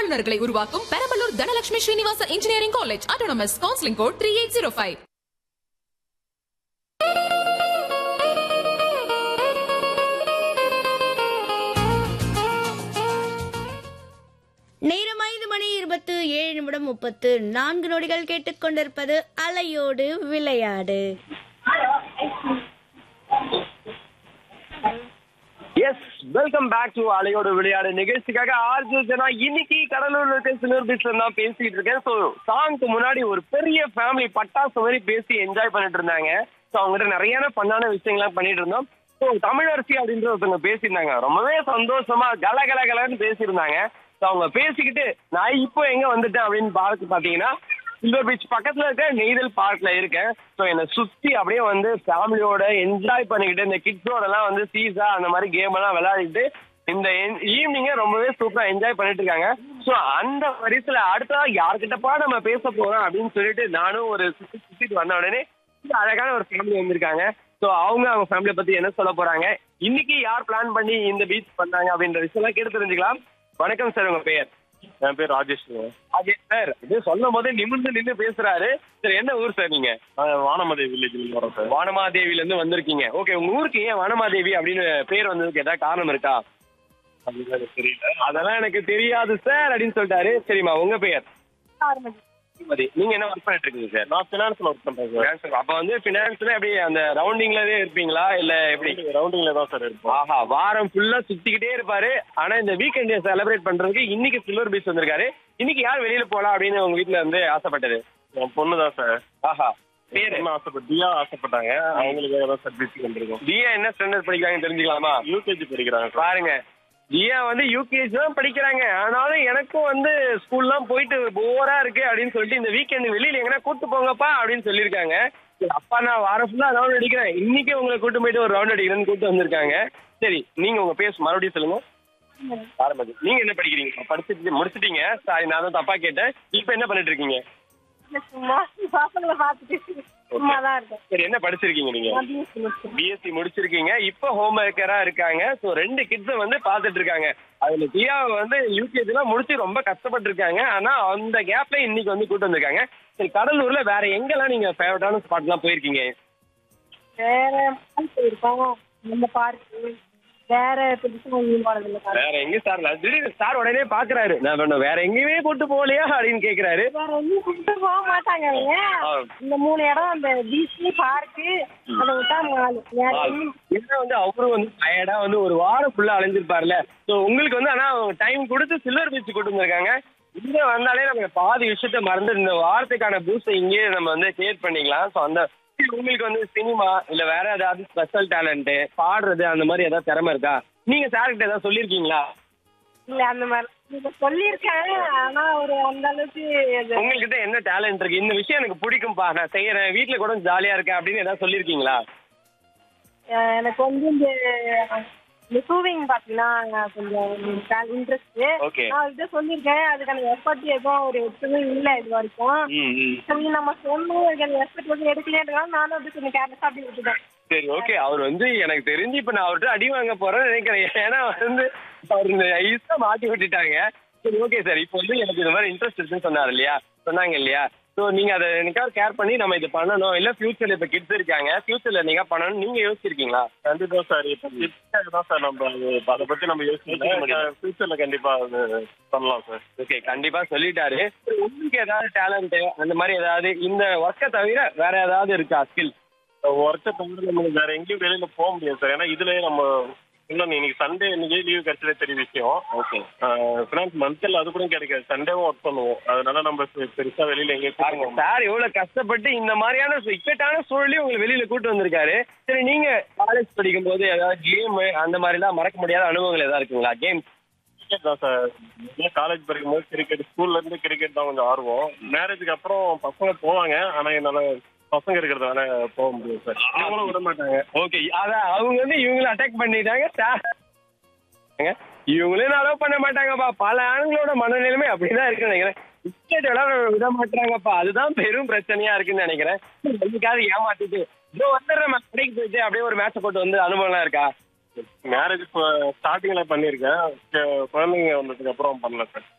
வல்லுநர்களை உருவாக்கும் Perambalur Dhanalakshmi Srinivasa engineering college autonomous counselling code three eight zero five நேரம் ஐந்து மணி இருபத்து ஏழு நிமிடம் முப்பத்து நான்கு நொடிகள் கேட்டுக்கொண்டிருப்பது அலையோடு விளையாடு எஸ் வெல்கம் பேக் டு அலையோட விளையாடு நிகழ்ச்சிக்காக ஆர்ஜு ஜனா இன்னைக்கு கடலூர்ல இருக்க சிலர் பீச்ல தான் பேசிட்டு இருக்கேன் ஸோ சாங்க்கு முன்னாடி ஒரு பெரிய ஃபேமிலி பட்டாசு மாதிரி பேசி என்ஜாய் பண்ணிட்டு இருந்தாங்க ஸோ அவங்ககிட்ட நிறைய பண்ணான விஷயங்கள்லாம் பண்ணிட்டு இருந்தோம் ஸோ தமிழரசி அப்படின்ற ஒருத்தவங்க பேசியிருந்தாங்க ரொம்பவே சந்தோஷமா கல கல கலன்னு பேசியிருந்தாங்க ஸோ அவங்க பேசிக்கிட்டு நான் இப்போ எங்க வந்துட்டேன் அப்படின்னு பார்த்து பாத்தீங்கன்னா சில்வர் பீச் பக்கத்துல இருக்க நெய்தல் பார்க்ல இருக்கேன் ஸோ என்னை சுத்தி அப்படியே வந்து ஃபேமிலியோட என்ஜாய் பண்ணிக்கிட்டு இந்த கிட்ஸோட எல்லாம் வந்து சீசா அந்த மாதிரி கேம் எல்லாம் விளையாடிட்டு இந்த ஈவினிங்க ரொம்பவே சூப்பரா என்ஜாய் பண்ணிட்டு இருக்காங்க ஸோ அந்த வரிசையில அடுத்ததா யார்கிட்டப்பா நம்ம பேச போறோம் அப்படின்னு சொல்லிட்டு நானும் ஒரு சுத்தி சுத்திட்டு வந்த உடனே இந்த அழகான ஒரு ஃபேமிலி வந்திருக்காங்க ஸோ அவங்க அவங்க ஃபேமிலியை பத்தி என்ன சொல்ல போறாங்க இன்னைக்கு யார் பிளான் பண்ணி இந்த பீச் பண்ணாங்க அப்படின்ற விஷயம்லாம் கேட்டு தெரிஞ்சுக்கலாம் வணக்கம் சார் உங்க பெயர் என் பேர் ராஜேஷ் அஜய் சார் இது சொல்லும் போதே நிமிர்ந்து நின்று பேசுறாரு சார் என்ன ஊர் சார் நீங்க நான் வானமதி வில்லேஜ்ல வரோம் சார் வானமாதேவில இருந்து வந்திருக்கீங்க ஓகே உங்க ஊருக்கு ஏன் வானமாதேவி அப்படின்னு பேர் வந்ததுக்கு ஏதாவது காரணம் இருக்கா அதுதான் எனக்கு தெரியல அதெல்லாம் எனக்கு தெரியாது சார் அப்படின்னு சொல்லிட்டாரு சரிம்மா உங்க பெயர் மதி. நீங்க என்ன ஒர்க் பண்ணிட்டு இருக்கீங்க சார் நான் ஃபினான்ஸ்ல ஒர்க் பண்றேன் சார் Finance. அப்ப வந்து பினான்ஸ்ல எப்படி அந்த ரவுண்டிங்லவே இருப்பீங்களா இல்ல எப்படி ரவுண்டிங்ல தான் சார் இருப்போம் ஆஹா வாரம் ஃபுல்லா சுத்திக்கிட்டே இருப்பாரு ஆனா இந்த வீக்கெண்டை செலிப்ரேட் பண்றதுக்கு இன்னைக்கு சில்வர் பீச் வந்திருக்காரு இன்னைக்கு யார் வெளியில போலாம் அப்படின்னு உங்க வீட்ல வந்து ஆசைப்பட்டது என் பொண்ணு தான் சார் ஆஹா பேரு என்ன ஆசைப்பட்டு தியா ஆசைப்பட்டாங்க அவங்களுக்காக தான் சார் பீச்சுக்கு வந்திருக்கோம் தியா என்ன ஸ்டாண்டர்ட் படிக்கிறாங்கன்னு தெரிஞ்சுக்கலாமா யூகேஜி படிக்கிறாங்க சார் பாருங்க தியா வந்து யூகேஜி தான் படிக்கிறாங்க ஆனாலும் எனக்கும் வந்து ஸ்கூல்லாம் போயிட்டு போரா இருக்கு அப்படின்னு சொல்லிட்டு இந்த வீக்கெண்ட் வெளியில எங்கன்னா கூட்டு போங்கப்பா அப்படின்னு சொல்லியிருக்காங்க சரி, அப்பா நான் வாரம் ஃபுல்லா ரவுண்ட் அடிக்கிறேன் இன்னைக்கு உங்களை கூட்டு போயிட்டு ஒரு ரவுண்ட் அடிக்கிறேன்னு கூட்டு வந்திருக்காங்க சரி நீங்க உங்க பேஸ் மறுபடியும் சொல்லுங்க ஆரம்பதி நீங்க என்ன படிக்கிறீங்க படிச்சுட்டு முடிச்சிட்டீங்க சாரி நான் தான் தப்பா கேட்டேன் இப்போ என்ன பண்ணிட்டு இருக்கீங்க சும்மா பசங்களை பார்த்துட்டு சும்மா தான் இருக்கேன் சரி என்ன படிச்சிருக்கீங்க நீங்க பிஎஸ்சி முடிச்சிருக்கீங்க இப்போ ஹோம் ஒர்க்கரா இருக்காங்க ஸோ ரெண்டு கிட்ஸை வந்து பார்த்துட்டு இருக்காங்க அதுல தியாவை வந்து யூகேஜிலாம் முடிச்சு ரொம்ப கஷ்டப்பட்டு இருக்காங்க ஆனா அந்த கேப்ல இன்னைக்கு வந்து கூட்டு வந்திருக்காங்க சரி கடலூர்ல வேற எங்கெல்லாம் நீங்க ஃபேவரட்டான ஸ்பாட்லாம் போயிருக்கீங்க வேற mall போயிருக்கோம் நம்ம பார்க்கு வேற பெருசா ஒன்றும் போனதில்லை சார் வேற எங்க சார் திடீர்னு சார் உடனே பாக்குறாரு நான் வேணும் வேற எங்கேயுமே கூட்டு போகலையா அப்படின்னு கேக்குறாரு வேற எங்கேயும் கூப்பிட்டு போக மாட்டாங்க அவங்க ஆ. இந்த மூணு இடம் அந்த பீச் பார்க்கு அதை விட்டா மால் வேற எங்கேயும் என்ன வந்து அவரும் வந்து டயர்டா வந்து ஒரு வாரம் ஃபுல்லா அலைஞ்சிருப்பார்ல ஸோ உங்களுக்கு வந்து ஆனா டைம் கொடுத்து சில்வர் பீச் கூட்டு வந்திருக்காங்க இங்க வந்தாலே நம்ம பாதி விஷயத்த மறந்து இந்த வாரத்துக்கான பூஸ்ட் இங்கேயே நம்ம வந்து கிரியேட் பண்ணிக்கலாம் ஸோ அந்த உங்களுக்கு வந்து சினிமா இல்ல வேற ஏதாவது ஸ்பெஷல் டேலண்ட் பாடுறது அந்த மாதிரி ஏதாவது திறமை இருக்கா நீங்க சார்கிட்ட ஏதாவது சொல்லியிருக்கீங்களா இல்ல அந்த மாதிரி இதை சொல்லியிருக்கேன் ஆனா ஒரு அந்த அளவுக்கு இது- உங்ககிட்ட என்ன டேலண்ட் இருக்கு இந்த விஷயம் எனக்கு பிடிக்கும்பா நான் செய்யறேன் வீட்ல கூட ஜாலியா இருக்கேன் அப்படின்னு ஏதாவது சொல்லியிருக்கீங்களா அஹ் எனக்கு வந்து இந்த இந்த சூவிங் பார்த்தீங்கன்னா கொஞ்சம் இன்ட்ரெஸ்ட் Okay. நான் இதை சொல்லியிருக்கேன் அதுக்கான எஃபர்ட் எதுவும் ஒரு எடுத்ததே இல்லை இது வரைக்கும் ம் ம் சரி நம்ம சொன்னோம் அதுக்கான எஃபர்ட் வந்து எடுக்கலைன்றதுனால நானும் அது கொஞ்சம் கேர்லெஸ்ஸாக அப்படி விட்டுட்டேன் சரி ஓகே அவர் வந்து எனக்கு தெரிஞ்சு இப்ப நான் அவர்கிட்ட அடி வாங்க போறேன்னு நினைக்கிறேன் ஏன்னா வந்து அவர் இந்த ஐஸா மாட்டி விட்டுட்டாங்க சரி ஓகே சார் இப்போ வந்து எனக்கு இந்த மாதிரி இன்ட்ரெஸ்ட் இருக்குன்னு சொன்னார் இல்லையா சொன்னாங்க இல்லையா ஸோ நீங்க அதை எனக்காக கேர் பண்ணி நம்ம இது பண்ணணும் இல்ல ஃபியூச்சர்ல இப்ப கிட்ஸ் இருக்காங்க ஃபியூச்சர்ல நீங்க பண்ணணும் நீங்க யோசிச்சிருக்கீங்களா கண்டிப்பா சார் இப்போ கிட்ஸ்க்காக தான் சார் நம்ம அது அதை பத்தி நம்ம யோசிக்கணும் ஃபியூச்சர்ல கண்டிப்பா அது பண்ணலாம் சார் ஓகே கண்டிப்பா சொல்லிட்டாரு சரி, உங்களுக்கு ஏதாவது டேலண்ட் அந்த மாதிரி ஏதாவது இந்த ஒர்க்கை தவிர வேற ஏதாவது இருக்கா ஸ்கில் ஒர்க்கை தவிர நம்ம வேற எங்கேயும் வெளியில போக முடியாது சார் ஏன்னா இதுலயே நம்ம இன்னும் இன்னைக்கு சண்டே இன்னைக்கு லீவ் கிடைச்சதே பெரிய விஷயம் ஓகே ஃபினான்ஸ் மந்த்ல அது கூட கிடைக்காது சண்டேவும் ஒர்க் பண்ணுவோம் அதனால நம்ம பெ- பெருசா வெளியில எங்கேயும் போக பாருங்க சார் எவ்வளவு கஷ்டப்பட்டு இந்த மாதிரியான சு- இக்கட்டான சூழலையும் உங்களை வெளியில கூட்டு வந்திருக்காரு சரி நீங்க காலேஜ் படிக்கும் போது ஏதாவது கேம் அந்த மாதிரி எல்லாம் மறக்க முடியாத அனுபவங்கள் ஏதாவது இருக்குங்களா கேம் கிரிக்கெட் தான் சார் காலேஜ் படிக்கும் போது கிரிக்கெட் ஸ்கூல்ல இருந்து கிரிக்கெட் தான் கொஞ்சம் ஆர்வம் மேரேஜுக்கு அப்புறம் பசங்க போவாங்க ஆனா என்னால பசங்க இருக்கிறதால போக முடியாது சார் அவங்களும் விட மாட்டாங்க ஓகே அதான் அவங்க வந்து இவங்களை அட்டாக் பண்ணிட்டாங்க சார் இவங்களே அலோவ் பண்ண மாட்டாங்கப்பா பல ஆண்களோட மனநிலைமை அப்படிதான் இருக்குன்னு நினைக்கிறேன் கிரிக்கெட் விளாட விட மாட்டாங்கப்பா அதுதான் பெரும் பிரச்சனையா இருக்குன்னு நினைக்கிறேன் அதுக்காக ஏமாத்திட்டு இதோ வந்துடுறேன் நம்ம கடைக்கு போயிட்டு அப்படியே ஒரு மேட்ச் போட்டு வந்து அனுபவம்லாம் இருக்கா மேரேஜ் இப்போ ஸ்டார்டிங்ல பண்ணியிருக்கேன் கு- குழந்தைங்க வந்ததுக்கு அப்புறம் பண்ணல சார்